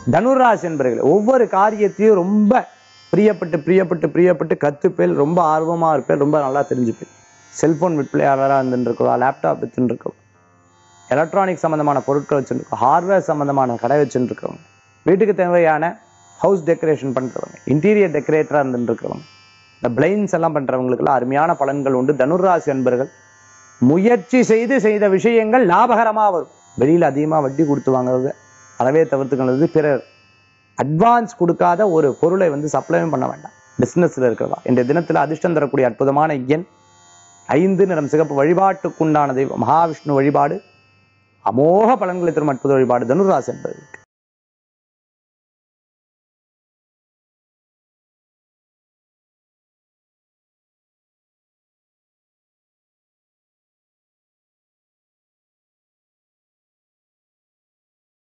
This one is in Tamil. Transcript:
தனுராசி என்பர்கள் ஒவ்வொரு காரியத்தையும் ரொம்ப பிரியப்பட்டு பிரியப்பட்டு பிரியப்பட்டு கத்துப்பேல் ரொம்ப ஆர்வமா இருப்பேன் ரொம்ப நல்லா தெரிஞ்சுப்பேன் செல்போன் விற்பனையாளராக இருந்துருக்கோம் லேப்டாப் வச்சுருக்கோம் எலக்ட்ரானிக் சம்பந்தமான பொருட்கள் வச்சுருக்கோம் ஹார்ட்வேர் சம்பந்தமான கடை வச்சுருக்கவங்க வீட்டுக்கு தேவையான ஹவுஸ் டெக்கரேஷன் பண்றவங்க இன்டீரியர் டெக்கரேட்டராக இருந்துருக்கிறவங்க இந்த பிளைன்ஸ் எல்லாம் பண்றவங்களுக்குலாம் அருமையான பலன்கள் உண்டு தனுராசி என்பர்கள் முயற்சி செய்து செய்த விஷயங்கள் லாபகரமா வரும் வெளியில அதிகமா வட்டி கொடுத்து வாங்குறது அறவே தவிர்த்துக்கிறது பிறர் அட்வான்ஸ் கொடுக்காத ஒரு பொருளை வந்து சப்ளையும் பண்ண வேண்டாம் பிசினஸ்ல இருக்கிறதா இன்றைய தினத்துல அதிர்ஷ்டம் தரக்கூடிய அற்புதமான எண் ஐந்து நிறம் சிகப்பு வழிபாட்டுக்குண்டான தெய்வம் மகாவிஷ்ணு வழிபாடு அமோக பலன்களை தரும் அற்புத வழிபாடு தனுராசி என்பதற்கு